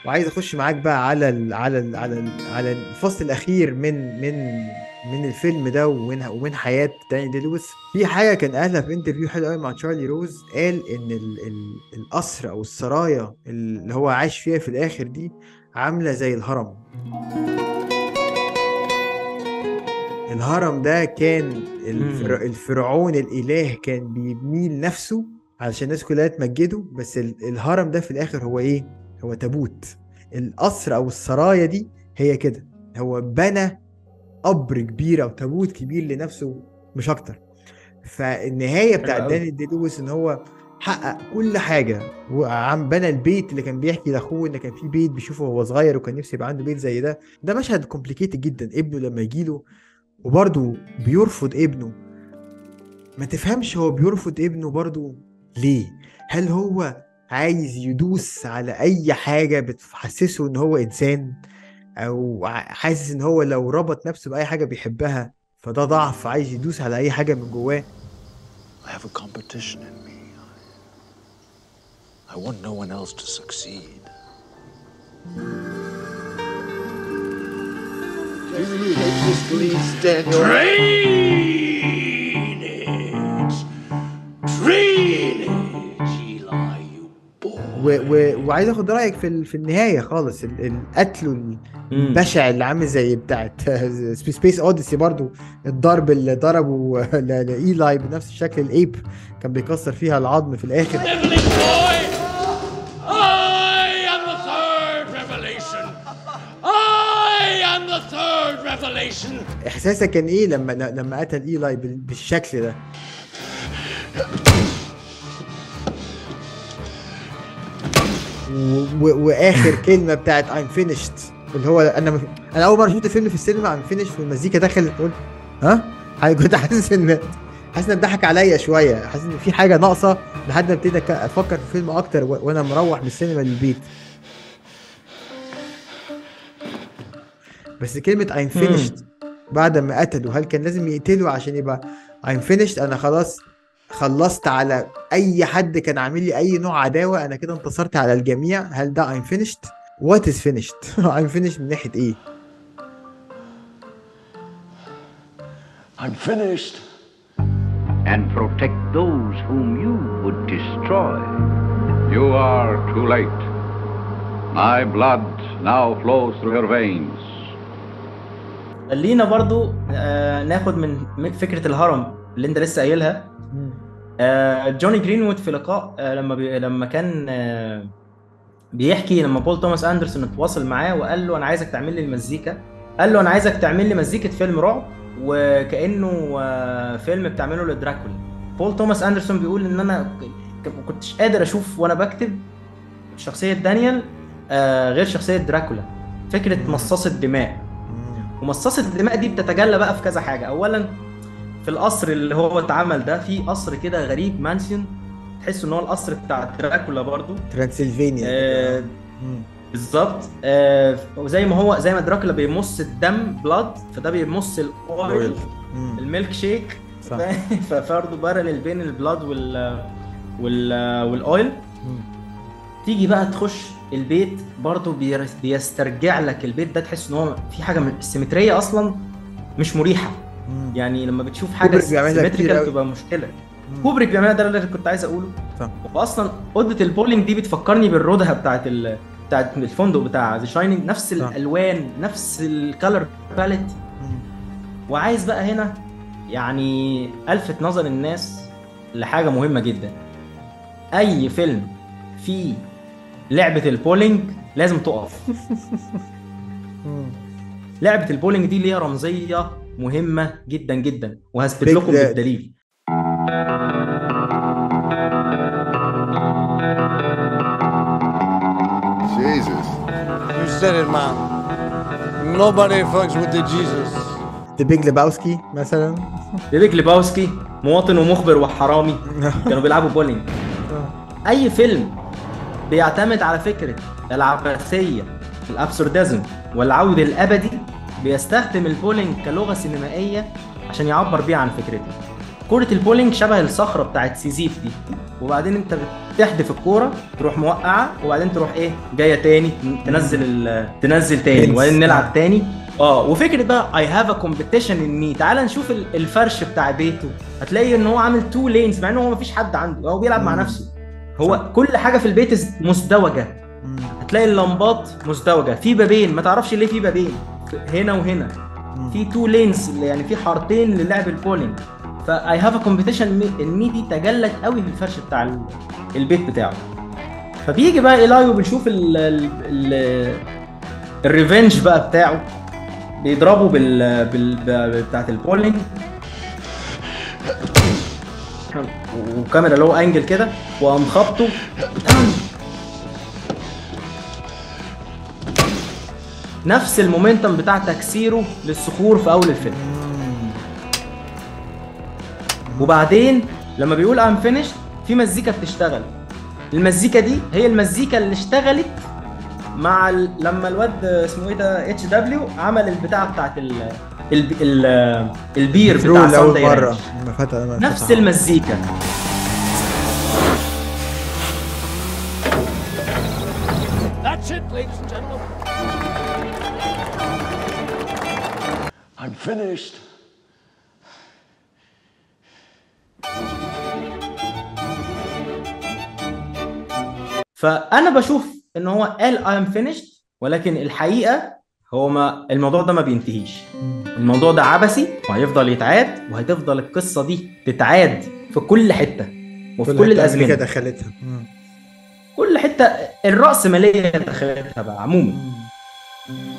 وعايز اخش معاك بقى على ال على ال على ال على الفصل الاخير من من من الفيلم ده ومن ومن حياه داني دي لويس في حاجه كان قالها في انترفيو حلو قوي مع تشارلي روز قال ان ال ال القصر او السرايا اللي هو عايش فيها في الاخر دي عامله زي الهرم الهرم ده كان الفر... الفرعون الاله كان بيبنيه لنفسه علشان الناس كلها تمجده بس ال... الهرم ده في الاخر هو ايه هو تابوت القصر او السرايا دي هي كده هو بنى قبر كبير او تابوت كبير لنفسه مش اكتر فالنهايه بتاعت داني دي لويس ان هو حقق كل حاجه وعم بنى البيت اللي كان بيحكي لاخوه ان كان في بيت بيشوفه وهو صغير وكان نفسه يبقى عنده بيت زي ده ده مشهد كومبليكيتد جدا ابنه لما يجيله وبرضه بيرفض ابنه ما تفهمش هو بيرفض ابنه برضه ليه هل هو عايز يدوس على اي حاجه بتحسسه ان هو انسان او حاسس ان هو لو ربط نفسه باي حاجه بيحبها فده ضعف عايز يدوس على اي حاجه من جواه I have a competition in me. I want no one else to succeed. Drainage! Drainage, Eli, you boy. و... و... وعايز اخد رايك في ال... في النهايه خالص ال... القتل البشع اللي عامل زي بتاعت سبيس اوديسي برضو الضرب اللي ضربه ل... لايلاي بنفس شكل الايب كان بيكسر فيها العظم في الاخر Evelyn boy! I am the third revelation! I am the third revelation! احساسك كان ايه لما لما قتل ايلاي بال... بالشكل ده و... و... واخر كلمه بتاعت I'm finished اللي هو انا مف... انا اول مره شفت الفيلم في السينما I'm finished والمزيكا دخلت قلت ها كنت حاسس ان حاسس ان ضحك عليا شويه حاسس ان في حاجه ناقصه لحد ما ابتدي افكر في الفيلم اكتر و... وانا مروح من السينما للبيت بس كلمه I'm finished بعد ما قتلوا هل كان لازم يقتلوا عشان يبقى I'm finished انا خلاص خلصت على اي حد كان عامل لي اي نوع عداوه انا كده انتصرت على الجميع هل ده I'm finished what is finished I'm finished من ناحيه ايه I'm finished. and protect those whom you would destroy. You are too late. My blood now flows through your veins. خلينا برضو آه ناخد من من فكره الهرم اللي انت لسه قايلها آه جوني جرينوود في لقاء آه لما بي لما كان آه بيحكي لما بول توماس اندرسون اتواصل معاه وقال له انا عايزك تعمل لي المزيكا قال له انا عايزك تعمل لي مزيكه فيلم رعب وكانه آه فيلم بتعمله لدراكولا بول توماس اندرسون بيقول ان انا ك- ما كنتش قادر اشوف وانا بكتب شخصيه دانيال آه غير شخصيه دراكولا فكره مصاص الدماء ومصاصة الدماء دي بتتجلى بقى في كذا حاجة أولا في القصر اللي هو اتعمل ده في قصر كده غريب مانسيون تحس ان هو القصر بتاع دراكولا برضو ترانسلفانيا آه كده. مم. بالظبط آه وزي ما هو زي ما دراكولا بيمص الدم بلاد فده بيمص الاويل مم. الميلك شيك صح. فبرضه بارل بين البلاد وال وال والاويل مم. تيجي بقى تخش البيت برضه بيرس- بيسترجع لك البيت ده تحس ان هو في حاجه من السيمتريه اصلا مش مريحه مم. يعني لما بتشوف حاجه كوبريك بيعملها كتير سيمتريكال أوي. تبقى مشكله مم. كوبريك بيعملها ده اللي كنت عايز اقوله صح. واصلا اوضه البولينج دي بتفكرني بالردهه بتاعت ال... بتاعت الفندق بتاع ذا شاينينج نفس صح. الالوان نفس الكالر باليت مم. وعايز بقى هنا يعني الفت نظر الناس لحاجه مهمه جدا اي فيلم فيه لعبه البولينج لازم تقف مم. لعبه البولينج دي ليها رمزيه مهمه جدا جدا وهثبت Big لكم Dad. بالدليل Jesus. You said it, man. Nobody fucks with the Jesus. ذا بيج لباوسكي مثلا بيبيك ليباوسكي مواطن ومخبر وحرامي كانوا بيلعبوا بولينج اي فيلم بيعتمد على فكره العبثيه الابسورديزم والعود الابدي بيستخدم البولينج كلغه سينمائيه عشان يعبر بيها عن فكرته كرة البولينج شبه الصخرة بتاعت سيزيف دي وبعدين انت بت- تحدف الكوره تروح موقعه وبعدين تروح ايه جايه تاني تنزل ال- تنزل تاني تنس. وبعدين نلعب تاني اه وفكره بقى اي هاف ا كومبيتيشن ان مي تعال نشوف ال- الفرش بتاع بيته هتلاقي ان هو عامل تو لينز مع ان هو مفيش حد عنده هو بيلعب مع مم. نفسه هو كل حاجه في البيت is مزدوجه مم. هتلاقي اللمبات مزدوجه في بابين ما تعرفش ليه في بابين هنا وهنا مم. في تو لينز يعني في حارتين للعب البولينج فاي هاف ا كومبيتيشن ان مي دي تجلت قوي في الفرش بتاع ال- البيت بتاعه فبيجي بقى ايلاي وبنشوف ال ال ال الريفنج بقى بتاعه بيضربه بال بال بتاعت البولينج وكاميرا لو انجل كده وقام خبطه نفس المومنتم بتاع تكسيره للصخور في اول الفيلم وبعدين لما بيقول ام فينيش في مزيكا بتشتغل المزيكا دي هي المزيكا اللي اشتغلت مع ال... لما الواد اسمه ايه ده اتش دبليو عمل البتاع بتاعت ال... ال... ال... البير بتاع ترول اول ساندي مره رانش. لما فتح لما نفس فتح. المزيكا That's it, ladies and gentlemen. I'm finished. فانا بشوف ان هو قال I am finished ولكن الحقيقه هو ما الموضوع ده ما بينتهيش الموضوع ده عبثي وهيفضل يتعاد وهتفضل القصه دي تتعاد في كل حته وفي كل, حتة أمريكا الازمنه دخلتها مم. كل حته الرأسماليه دخلتها بقى عموما